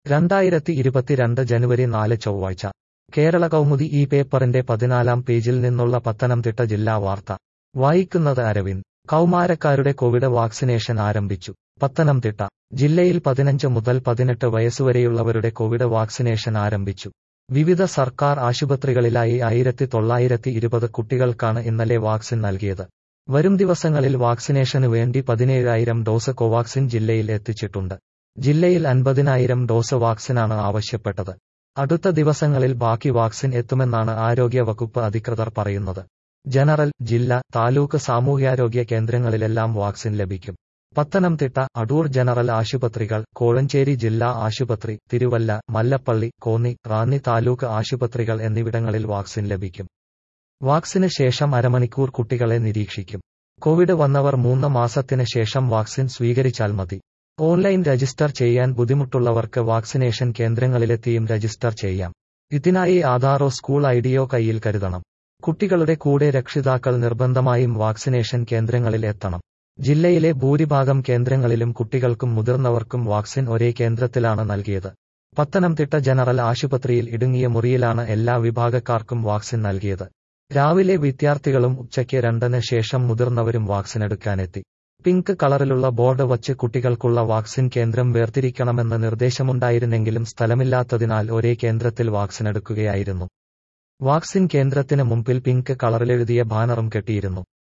രണ്ടായിരത്തി ഇരുപത്തിരണ്ട് ജനുവരി നാല് ചൊവ്വാഴ്ച കേരള കൗമുദി ഈ പേപ്പറിന്റെ പതിനാലാം പേജിൽ നിന്നുള്ള പത്തനംതിട്ട ജില്ലാ വാർത്ത വായിക്കുന്നത് അരവിന്ദ് കൗമാരക്കാരുടെ കോവിഡ് വാക്സിനേഷൻ ആരംഭിച്ചു പത്തനംതിട്ട ജില്ലയിൽ പതിനഞ്ച് മുതൽ പതിനെട്ട് വയസ്സുവരെയുള്ളവരുടെ കോവിഡ് വാക്സിനേഷൻ ആരംഭിച്ചു വിവിധ സർക്കാർ ആശുപത്രികളിലായി ആയിരത്തി തൊള്ളായിരത്തി ഇരുപത് കുട്ടികൾക്കാണ് ഇന്നലെ വാക്സിൻ നൽകിയത് വരും ദിവസങ്ങളിൽ വാക്സിനേഷനു വേണ്ടി പതിനേഴായിരം ഡോസ് കോവാക്സിൻ ജില്ലയിൽ എത്തിച്ചിട്ടുണ്ട് ജില്ലയിൽ അൻപതിനായിരം ഡോസ് വാക്സിനാണ് ആവശ്യപ്പെട്ടത് അടുത്ത ദിവസങ്ങളിൽ ബാക്കി വാക്സിൻ എത്തുമെന്നാണ് ആരോഗ്യ വകുപ്പ് അധികൃതർ പറയുന്നത് ജനറൽ ജില്ല താലൂക്ക് സാമൂഹ്യാരോഗ്യ കേന്ദ്രങ്ങളിലെല്ലാം വാക്സിൻ ലഭിക്കും പത്തനംതിട്ട അടൂർ ജനറൽ ആശുപത്രികൾ കോഴഞ്ചേരി ജില്ലാ ആശുപത്രി തിരുവല്ല മല്ലപ്പള്ളി കോന്നി റാന്നി താലൂക്ക് ആശുപത്രികൾ എന്നിവിടങ്ങളിൽ വാക്സിൻ ലഭിക്കും വാക്സിന് ശേഷം അരമണിക്കൂർ കുട്ടികളെ നിരീക്ഷിക്കും കോവിഡ് വന്നവർ മൂന്ന് മാസത്തിന് ശേഷം വാക്സിൻ സ്വീകരിച്ചാൽ മതി ഓൺലൈൻ രജിസ്റ്റർ ചെയ്യാൻ ബുദ്ധിമുട്ടുള്ളവർക്ക് വാക്സിനേഷൻ കേന്ദ്രങ്ങളിലെത്തിയും രജിസ്റ്റർ ചെയ്യാം ഇതിനായി ആധാറോ സ്കൂൾ ഐഡിയോ കയ്യിൽ കരുതണം കുട്ടികളുടെ കൂടെ രക്ഷിതാക്കൾ നിർബന്ധമായും വാക്സിനേഷൻ കേന്ദ്രങ്ങളിൽ എത്തണം ജില്ലയിലെ ഭൂരിഭാഗം കേന്ദ്രങ്ങളിലും കുട്ടികൾക്കും മുതിർന്നവർക്കും വാക്സിൻ ഒരേ കേന്ദ്രത്തിലാണ് നൽകിയത് പത്തനംതിട്ട ജനറൽ ആശുപത്രിയിൽ ഇടുങ്ങിയ മുറിയിലാണ് എല്ലാ വിഭാഗക്കാർക്കും വാക്സിൻ നൽകിയത് രാവിലെ വിദ്യാർത്ഥികളും ഉച്ചയ്ക്ക് രണ്ടിന് ശേഷം മുതിർന്നവരും വാക്സിനെടുക്കാനെത്തി പിങ്ക് കളറിലുള്ള ബോർഡ് വച്ച് കുട്ടികൾക്കുള്ള വാക്സിൻ കേന്ദ്രം വേർതിരിക്കണമെന്ന് നിർദ്ദേശമുണ്ടായിരുന്നെങ്കിലും സ്ഥലമില്ലാത്തതിനാൽ ഒരേ കേന്ദ്രത്തിൽ വാക്സിനെടുക്കുകയായിരുന്നു വാക്സിൻ കേന്ദ്രത്തിന് മുമ്പിൽ പിങ്ക് കളറിലെഴുതിയ ബാനറും കെട്ടിയിരുന്നു